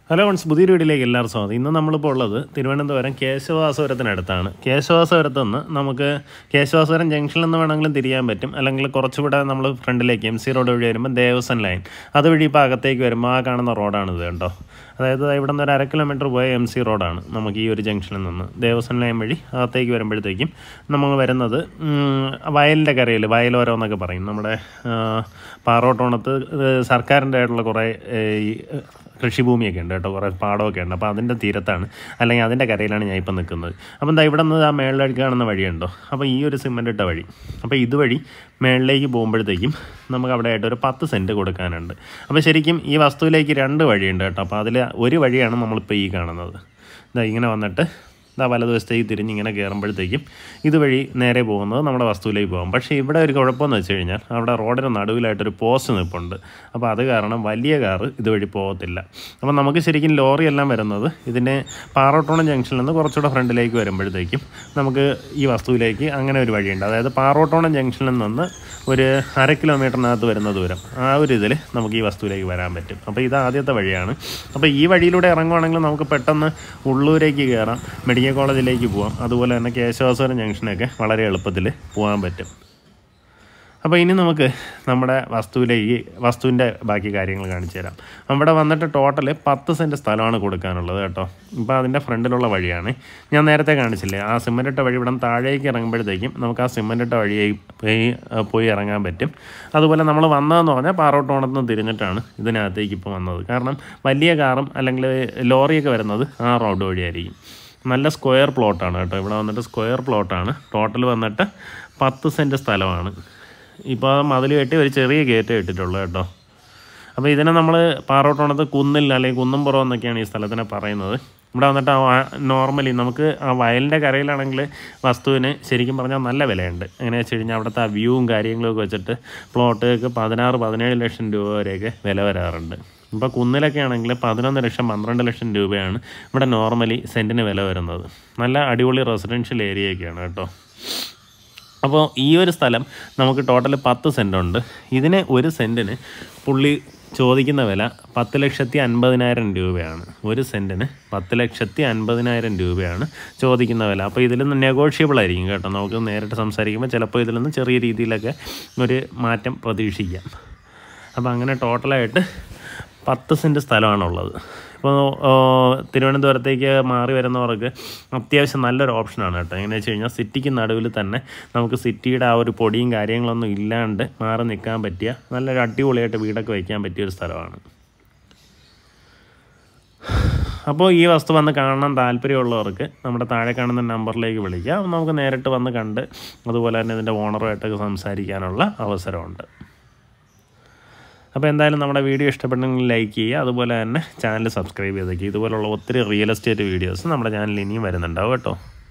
hello once പുതിയൊരു വീഡിയോയിലേക്ക് എല്ലാവർക്കും സ്വാഗതം ഇന്ന് നമ്മളിപ്പോൾ ഉള്ളത് തിരുവനന്തപുരം കേശവാസപുരത്തിനടുത്താണ് കേശവാസപുരത്ത് നിന്ന് നമുക്ക് കേശവാസപുരം ജംഗ്ഷനിൽ നിന്ന് വേണമെങ്കിലും തിരിയാൻ പറ്റും അല്ലെങ്കിൽ കുറച്ചുകൂടെ നമ്മൾ ഫ്രണ്ടിലേക്ക് എം സി റോഡ് വഴി വരുമ്പോൾ ദേവസ്വം ലൈൻ അതുവഴി ഇപ്പോൾ അകത്തേക്ക് വരുമ്പോൾ ആ കാണുന്ന റോഡാണിത് കേട്ടോ അതായത് ഇവിടെ നിന്ന് ഒരു അര കിലോമീറ്റർ പോയ എം സി റോഡാണ് നമുക്ക് ഈ ഒരു ജംഗ്ഷനിൽ നിന്ന് ദേവസ്വം ലൈൻ വഴി അകത്തേക്ക് വരുമ്പോഴത്തേക്കും നമ്മൾ വരുന്നത് ഉം, വയലിൻ്റെ കരയിൽ വയലോരം എന്നൊക്കെ പറയും നമ്മുടെ ആ, പാറോട്ടോണത്ത് ഇത് സർക്കാരിൻ്റെ ആയിട്ടുള്ള കുറേ ഏ, ഈ കൃഷിഭൂമിയൊക്കെ ഉണ്ട് കേട്ടോ കുറേ പാടമൊക്കെ ഉണ്ട് അപ്പോൾ അതിൻ്റെ തീരത്താണ് അല്ലെങ്കിൽ അതിൻ്റെ കരയിലാണ് ഞാൻ ഇപ്പം നിൽക്കുന്നത് അപ്പം എന്താ ഇവിടെ നിന്ന് ആ മേളിലേക്ക് കാണുന്ന വഴിയുണ്ടോ അപ്പോൾ ഈ ഒരു സിമൻ്റ് ഇട്ട വഴി അപ്പോൾ ഇതുവഴി മേളിലേക്ക് പോകുമ്പോഴത്തേക്കും നമുക്ക് അവിടെ ആയിട്ട് ഒരു പത്ത് സെൻറ്റ് കൊടുക്കാനുണ്ട് അപ്പോൾ ശരിക്കും ഈ വസ്തുവിലേക്ക് രണ്ട് വഴിയുണ്ട് കേട്ടോ അപ്പോൾ അതിൽ ഒരു വഴിയാണ് നമ്മളിപ്പോൾ ഈ കാണുന്നത് ഇതാ ഇങ്ങനെ വന്നിട്ട് ഇതാ വലതുവശത്തേക്ക് തിരിഞ്ഞ് ഇങ്ങനെ കയറുമ്പോഴത്തേക്കും ഇതുവഴി നേരെ പോകുന്നത് നമ്മുടെ വസ്തുവിലേക്ക് പോകും പക്ഷേ ഇവിടെ ഒരു കുഴപ്പമെന്ന് വെച്ച് കഴിഞ്ഞാൽ അവിടെ റോഡിന് നടുവിലായിട്ടൊരു പോസ്റ്റ് നിൽപ്പുണ്ട് അപ്പോൾ അത് കാരണം വലിയ കാറ് ഇതുവഴി പോകത്തില്ല അപ്പോൾ നമുക്ക് ശരിക്കും ലോറി എല്ലാം വരുന്നത് ഇതിൻ്റെ പാറോട്ടോണം ജംഗ്ഷനിൽ നിന്ന് കുറച്ചുകൂടെ ഫ്രണ്ടിലേക്ക് വരുമ്പോഴത്തേക്കും നമുക്ക് ഈ വസ്തുവിലേക്ക് അങ്ങനെ ഒരു വഴിയുണ്ട് അതായത് പാറോട്ടോണം ജംഗ്ഷനിൽ നിന്ന് ഒരു അര കിലോമീറ്ററിനകത്ത് വരുന്ന ദൂരം ആ ഒരു ഇതിൽ നമുക്ക് ഈ വസ്തുവിലേക്ക് വരാൻ പറ്റും അപ്പോൾ ഇത് ആദ്യത്തെ വഴിയാണ് അപ്പോൾ ഈ വഴിയിലൂടെ ഇറങ്ങുവാണെങ്കിൽ നമുക്ക് പെട്ടെന്ന് ഉള്ളൂരേക്ക് കയറാം മെഡിക്കൽ കോളേജിലേക്ക് പോവാം അതുപോലെ തന്നെ കേശവാസവരം ജംഗ്ഷനൊക്കെ വളരെ എളുപ്പത്തിൽ പോകാൻ പറ്റും അപ്പോൾ ഇനി നമുക്ക് നമ്മുടെ വസ്തുവിലേക്ക് വസ്തുവിൻ്റെ ബാക്കി കാര്യങ്ങൾ കാണിച്ചു തരാം അവിടെ വന്നിട്ട് ടോട്ടൽ പത്ത് സെൻറ്റ് സ്ഥലമാണ് കൊടുക്കാനുള്ളത് കേട്ടോ ഇപ്പോൾ അതിൻ്റെ ഫ്രണ്ടിലുള്ള വഴിയാണ് ഞാൻ നേരത്തെ കാണിച്ചില്ലേ ആ സിമൻ്റ് ഇട്ട വഴി ഇവിടെ താഴേക്ക് ഇറങ്ങുമ്പോഴത്തേക്കും നമുക്ക് ആ സിമൻ്റ് ഇട്ട വഴിയെ പോയി പോയി ഇറങ്ങാൻ പറ്റും അതുപോലെ നമ്മൾ വന്നതെന്ന് പറഞ്ഞാൽ പാറോട്ടോണത്ത് നിന്ന് തിരിഞ്ഞിട്ടാണ് ഇതിനകത്തേക്ക് ഇപ്പോൾ വന്നത് കാരണം വലിയ കാറും അല്ലെങ്കിൽ ലോറിയൊക്കെ വരുന്നത് ആ റോഡ് വഴിയായിരിക്കും നല്ല സ്ക്വയർ പ്ലോട്ടാണ് കേട്ടോ ഇവിടെ വന്നിട്ട് സ്ക്വയർ പ്ലോട്ടാണ് ടോട്ടൽ വന്നിട്ട് പത്ത് സെൻറ്റ് സ്ഥലമാണ് ഇപ്പോൾ മതിൽ കെട്ടി ഒരു ചെറിയ ഗേറ്റ് ഇട്ടിട്ടുള്ളൂ കേട്ടോ അപ്പോൾ ഇതിനെ നമ്മൾ പാറോട്ടോണത്ത് കുന്നിൽ അല്ലെങ്കിൽ കുന്നംപുറം എന്നൊക്കെയാണ് ഈ സ്ഥലത്തിനെ പറയുന്നത് ഇവിടെ വന്നിട്ട് ആ നോർമലി നമുക്ക് ആ വയലിൻ്റെ കരയിലാണെങ്കിൽ വസ്തുവിന് ശരിക്കും പറഞ്ഞാൽ നല്ല വിലയുണ്ട് എങ്ങനെയാ വെച്ച് കഴിഞ്ഞാൽ അവിടുത്തെ ആ വ്യൂവും കാര്യങ്ങളൊക്കെ വെച്ചിട്ട് പ്ലോട്ടൊക്കെ പതിനാറ് പതിനേഴ് ലക്ഷം രൂപ വരെയൊക്കെ വില വരാറുണ്ട് ഇപ്പോൾ കുന്നിലൊക്കെ ആണെങ്കിൽ പതിനൊന്ന് ലക്ഷം പന്ത്രണ്ട് ലക്ഷം രൂപയാണ് ഇവിടെ നോർമലി സെൻറ്റിന് വില വരുന്നത് നല്ല അടിപൊളി റെസിഡൻഷ്യൽ ഏരിയയൊക്കെയാണ് കേട്ടോ അപ്പോൾ ഈ ഒരു സ്ഥലം നമുക്ക് ടോട്ടൽ പത്ത് സെൻറ് ഉണ്ട് ഇതിന് ഒരു സെൻറ്റിന് പുള്ളി ചോദിക്കുന്ന വില പത്ത് ലക്ഷത്തി അൻപതിനായിരം രൂപയാണ് ഒരു സെൻറ്റിന് പത്ത് ലക്ഷത്തി അൻപതിനായിരം രൂപയാണ് ചോദിക്കുന്ന വില അപ്പോൾ ഇതിൽ നിന്ന് നെഗോഷ്യബിൾ ആയിരിക്കും കേട്ടോ നമുക്ക് നേരിട്ട് സംസാരിക്കുമ്പോൾ ചിലപ്പോൾ ഇതിൽ നിന്ന് ചെറിയ രീതിയിലൊക്കെ ഒരു മാറ്റം പ്രതീക്ഷിക്കാം അപ്പോൾ അങ്ങനെ ടോട്ടലായിട്ട് പത്ത് സെൻറ്റ് സ്ഥലമാണുള്ളത് ഇപ്പോൾ തിരുവനന്തപുരത്തേക്ക് മാറി വരുന്നവർക്ക് അത്യാവശ്യം നല്ലൊരു ഓപ്ഷനാണ് കേട്ടോ എങ്ങനെയാണെന്ന് വെച്ച് കഴിഞ്ഞാൽ സിറ്റിക്ക് നടുവിൽ തന്നെ നമുക്ക് സിറ്റിയുടെ ആ ഒരു പൊടിയും കാര്യങ്ങളൊന്നും ഇല്ലാണ്ട് മാറി നിൽക്കാൻ പറ്റിയ നല്ലൊരു അടിപൊളിയായിട്ട് വീടൊക്കെ വയ്ക്കാൻ പറ്റിയ ഒരു സ്ഥലമാണ് അപ്പോൾ ഈ വസ്തു വന്ന് കാണാൻ താല്പര്യമുള്ളവർക്ക് നമ്മുടെ താഴെ കാണുന്ന നമ്പറിലേക്ക് വിളിക്കാം നമുക്ക് നേരിട്ട് വന്ന് കണ്ട് അതുപോലെ തന്നെ ഇതിൻ്റെ ഓണറുമായിട്ടൊക്കെ സംസാരിക്കാനുള്ള അവസരമുണ്ട് അപ്പോൾ എന്തായാലും നമ്മുടെ വീഡിയോ ഇഷ്ടപ്പെട്ടെങ്കിൽ ലൈക്ക് ചെയ്യുക അതുപോലെ തന്നെ ചാനൽ സബ്സ്ക്രൈബ് ചെയ്തേക്കുക ഇതുപോലുള്ള ഒത്തിരി റിയൽ എസ്റ്റേറ്റ് വീഡിയോസ് നമ്മുടെ ചാനലിൽ ഇനിയും വരുന്നുണ്ടാവും കേട്ടോ